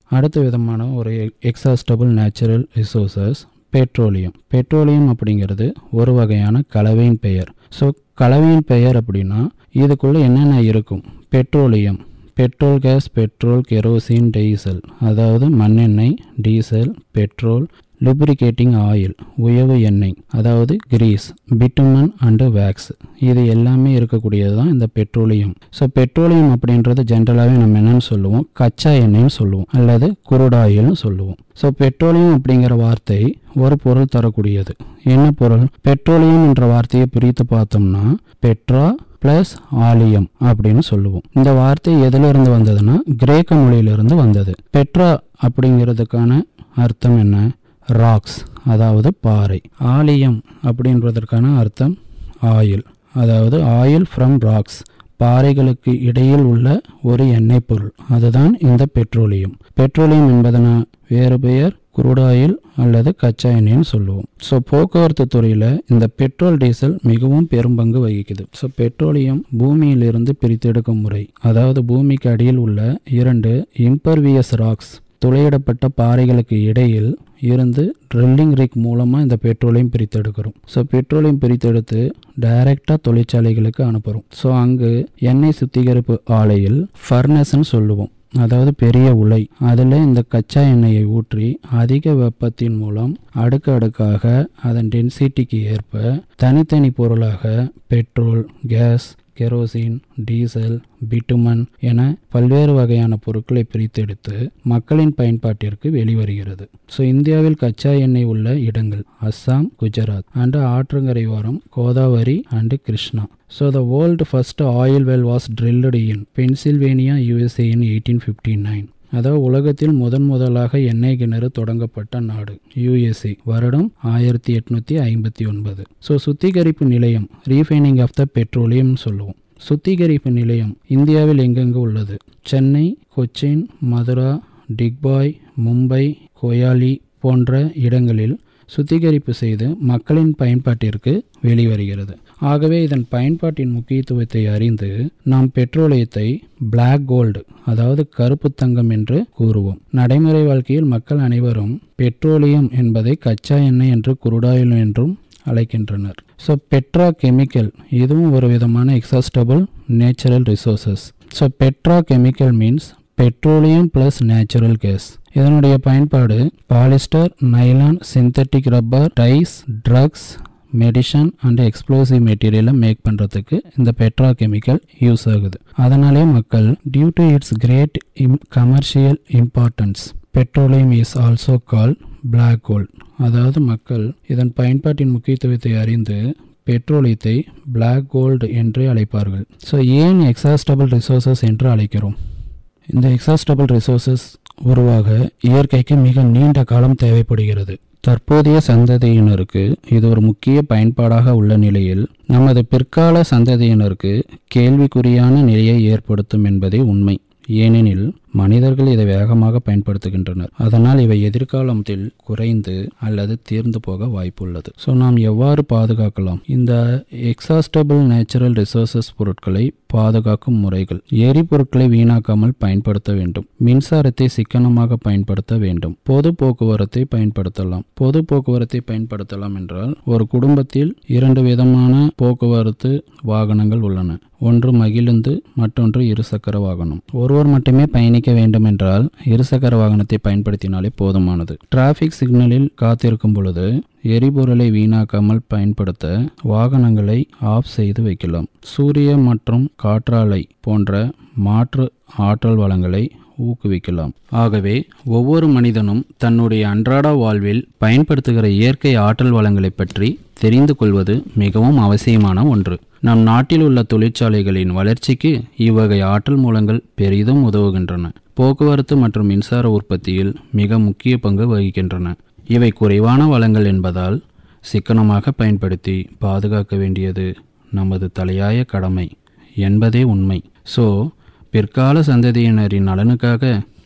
அடுத்த விதமான ஒரு exhaustible natural resources petroleum petroleum அப்படிங்கிறது ஒரு வகையான கலவையின் பெயர் ஸோ கலவையின் பெயர் அப்படின்னா இதுக்குள்ளே என்னென்ன இருக்கும் petroleum petrol gas petrol kerosene diesel அதாவது மண்ணெண்ணெய் டீசல் பெட்ரோல் லுப்ரிகேட்டிங் ஆயில் உயவு எண்ணெய் அதாவது கிரீஸ் பிட்டுமன் அண்டு வேக்ஸ் இது எல்லாமே இருக்கக்கூடியது தான் இந்த பெட்ரோலியம் ஸோ பெட்ரோலியம் அப்படின்றது ஜென்ரலாகவே நம்ம என்னன்னு சொல்லுவோம் கச்சா எண்ணெய்னு சொல்லுவோம் அல்லது குருடாயில்னு சொல்லுவோம் ஸோ பெட்ரோலியம் அப்படிங்கிற வார்த்தை ஒரு பொருள் தரக்கூடியது என்ன பொருள் பெட்ரோலியம் என்ற வார்த்தையை பிரித்து பார்த்தோம்னா பெட்ரா பிளஸ் ஆலியம் அப்படின்னு சொல்லுவோம் இந்த வார்த்தை எதிலிருந்து வந்ததுன்னா கிரேக்க மொழியிலிருந்து வந்தது பெட்ரா அப்படிங்கிறதுக்கான அர்த்தம் என்ன ராக்ஸ் அதாவது பாறை ஆலியம் அப்படின்றதற்கான அர்த்தம் ஆயில் அதாவது ஆயில் ஃப்ரம் ராக்ஸ் பாறைகளுக்கு இடையில் உள்ள ஒரு எண்ணெய் பொருள் அதுதான் இந்த பெட்ரோலியம் பெட்ரோலியம் என்பதன வேறு பெயர் குரூடாயில் அல்லது கச்சா எண்ணெய்னு சொல்லுவோம் ஸோ போக்குவரத்து துறையில் இந்த பெட்ரோல் டீசல் மிகவும் பெரும்பங்கு வகிக்குது ஸோ பெட்ரோலியம் பூமியிலிருந்து பிரித்தெடுக்கும் முறை அதாவது பூமிக்கு அடியில் உள்ள இரண்டு இம்பர்வியஸ் ராக்ஸ் துளையிடப்பட்ட பாறைகளுக்கு இடையில் இருந்து ட்ரில்லிங் ரிக் மூலமாக இந்த பெட்ரோலையும் பிரித்தெடுக்கிறோம் ஸோ பெட்ரோலையும் பிரித்தெடுத்து டைரெக்டாக தொழிற்சாலைகளுக்கு அனுப்புகிறோம் ஸோ அங்கு எண்ணெய் சுத்திகரிப்பு ஆலையில் ஃபர்னஸ்ன்னு சொல்லுவோம் அதாவது பெரிய உலை அதில் இந்த கச்சா எண்ணெயை ஊற்றி அதிக வெப்பத்தின் மூலம் அடுக்கு அடுக்காக அதன் டென்சிட்டிக்கு ஏற்ப தனித்தனி பொருளாக petrol gas kerosene diesel bitumen என பல்வேறு வகையான பொருட்களை பிரித்தெடுத்து மக்களின் பயன்பாட்டிற்கு வெளிவருகிறது ஸோ இந்தியாவில் கச்சா எண்ணெய் உள்ள இடங்கள் அஸ்ஸாம் குஜராத் அண்டு ஆற்றங்கரையோரம் Godavari and Krishna so the world first oil well was drilled in Pennsylvania USA in eighteen fifty nine அதாவது உலகத்தில் முதன் முதலாக எண்ணெய் கிணறு தொடங்கப்பட்ட நாடு யுஎஸ்ஏ வருடம் ஆயிரத்தி எட்நூத்தி ஐம்பத்தி ஒன்பது ஸோ சுத்திகரிப்பு நிலையம் ரீஃபைனிங் ஆஃப் த பெட்ரோலியம் சொல்லுவோம் சுத்திகரிப்பு நிலையம் இந்தியாவில் எங்கெங்கு உள்ளது சென்னை கொச்சின் மதுரா டிக்பாய் மும்பை கொயாலி போன்ற இடங்களில் சுத்திகரிப்பு செய்து மக்களின் பயன்பாட்டிற்கு வெளிவருகிறது ஆகவே இதன் பயன்பாட்டின் முக்கியத்துவத்தை அறிந்து நாம் பெட்ரோலியத்தை பிளாக் கோல்டு அதாவது கருப்பு தங்கம் என்று கூறுவோம் நடைமுறை வாழ்க்கையில் மக்கள் அனைவரும் பெட்ரோலியம் என்பதை கச்சா எண்ணெய் என்று குருடாயில் என்றும் அழைக்கின்றனர் ஸோ பெட்ரா கெமிக்கல் இதுவும் ஒரு விதமான exhaustible natural resources so petrochemical means petroleum plus natural gas இதனுடைய பயன்பாடு polyester nylon synthetic rubber dyes drugs medicine and explosive மெட்டீரியலை மேக் பண்ணுறதுக்கு இந்த பெட்ரா கெமிக்கல் யூஸ் ஆகுது அதனாலே மக்கள் டியூ டு இட்ஸ் கிரேட் இம் commercial importance petroleum is also call black gold அதாவது மக்கள் இதன் பயன்பாட்டின் முக்கியத்துவத்தை அறிந்து பெட்ரோலியத்தை பிளாக் கோல்டு என்று அழைப்பார்கள் ஸோ ஏன் எக்ஸாஸ்டபிள் ரிசோர்சஸ் என்று அழைக்கிறோம் இந்த எக்ஸாஸ்டபிள் ரிசோர்சஸ் உருவாக இயற்கைக்கு மிக நீண்ட காலம் தேவைப்படுகிறது தற்போதைய சந்ததியினருக்கு இது ஒரு முக்கிய பயன்பாடாக உள்ள நிலையில் நமது பிற்கால சந்ததியினருக்கு கேள்விக்குறியான நிலையை ஏற்படுத்தும் என்பதே உண்மை ஏனெனில் மனிதர்கள் இதை வேகமாக பயன்படுத்துகின்றனர் அதனால் இவை எதிர்காலத்தில் குறைந்து அல்லது தீர்ந்து போக வாய்ப்புள்ளது ஸோ நாம் எவ்வாறு பாதுகாக்கலாம் இந்த எக்ஸாஸ்டபிள் நேச்சுரல் ரிசோர்சஸ் பொருட்களை பாதுகாக்கும் முறைகள் எரிபொருட்களை வீணாக்காமல் பயன்படுத்த வேண்டும் மின்சாரத்தை சிக்கனமாக பயன்படுத்த வேண்டும் பொது போக்குவரத்தை பயன்படுத்தலாம் பொது போக்குவரத்தை பயன்படுத்தலாம் என்றால் ஒரு குடும்பத்தில் இரண்டு விதமான போக்குவரத்து வாகனங்கள் உள்ளன ஒன்று மகிழுந்து மற்றொன்று இருசக்கர வாகனம் ஒருவர் மட்டுமே பயணிக்க வேண்டும் என்றால் இருசக்கர வாகனத்தை பயன்படுத்தினாலே போதுமானது டிராஃபிக் சிக்னலில் காத்திருக்கும் பொழுது எரிபொருளை வீணாக்காமல் பயன்படுத்த வாகனங்களை ஆஃப் செய்து வைக்கலாம் சூரிய மற்றும் காற்றாலை போன்ற மாற்று ஆற்றல் வளங்களை ஊக்குவிக்கலாம் ஆகவே ஒவ்வொரு மனிதனும் தன்னுடைய அன்றாட வாழ்வில் பயன்படுத்துகிற இயற்கை ஆற்றல் வளங்களை பற்றி தெரிந்து கொள்வது மிகவும் அவசியமான ஒன்று நம் நாட்டில் உள்ள தொழிற்சாலைகளின் வளர்ச்சிக்கு இவ்வகை ஆற்றல் மூலங்கள் பெரிதும் உதவுகின்றன போக்குவரத்து மற்றும் மின்சார உற்பத்தியில் மிக முக்கிய பங்கு வகிக்கின்றன இவை குறைவான வளங்கள் என்பதால் சிக்கனமாக பயன்படுத்தி பாதுகாக்க வேண்டியது நமது தலையாய கடமை என்பதே உண்மை ஸோ பிற்கால சந்ததியினரின் நலனுக்காக